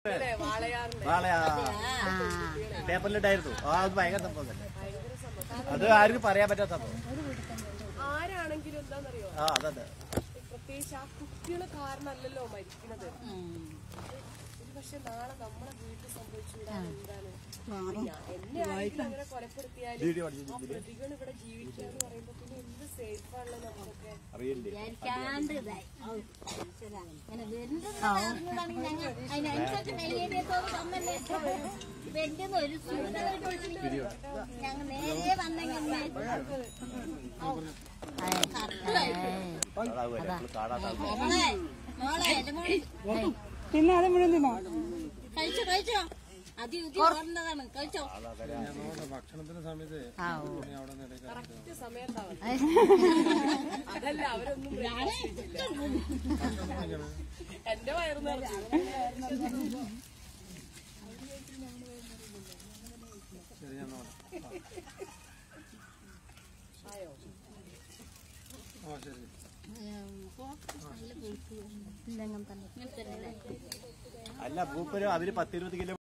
അല്ലേ വാളയാറിന്റെ നാളെ പേപ്പറിലിട്ടായിരുന്നു ആ അത് ഭയങ്കര സംഭവം തന്നെ അത് ആർക്കും പറയാൻ പറ്റാത്ത സംഭവം ആരാണെങ്കിലും എന്താണെന്നറിയോ ആ അതെ പ്രത്യേകിച്ച് ആ കുട്ടികൾ കാരണമല്ലല്ലോ മരിക്കുന്നത് ഇത് പക്ഷെ നാളെ നമ്മളെ വീട്ടിൽ സംഭവിച്ചുകൂടാ എന്താണ് ഞാൻ- എന്നെ ആരെങ്കിലും അങ്ങനെ കൊലപ്പെടുത്തിയാലും ആ പ്രതികൾ ഇവിടെ ജീവിക്കുക എന്ന് പറയുമ്പോ പിന്നെ എന്ത് സേഫ് ആണല്ലോ നമുക്കൊക്കെ അറിയില്ലേ വിചാരിക്കാണ്ട് ഇതായി. ഔ, ഈശ്വരാ. ഇങ്ങനെ വരുന്നത് അറിഞ്ഞൂടാണെങ്കിൽ ഞങ്ങൾ അതിനനുസരിച്ച് മെയ്യേരിയത്തോട് തന്നല്ലേ വരുന്നത് ഒരു സുഖമായിട്ട് ഞങ്ങൾ നേരെ വന്നെങ്കിൽ അതാവുമല്ലേ നമ്മള് കാണാത്ത ആൾക്കാര്. മോളെ മോളെ എന്റെ മോള് പിന്നെ അത് മുഴുവൻ തിന്നോ കഴിച്ചോ കഴിച്ചോ അതി ഉതി ഓർന്നതാണ് കഴിച്ചോ ഭക്ഷണത്തിന്റെ സമയത്ത് കറക്റ്റ് സമയത്താവും അതല്ല അവരൊന്നും പ്രയാസിച്ചില്ല. എന്റെ വയറ് നിറഞ്ഞു ശരി ഞാൻ നോക്കാം ആയോ ആ ശരി ഇങ്ങനെ തന്നെ അല്ല മൂപ്പര് അവര് പത്തിരുപത് കിലോ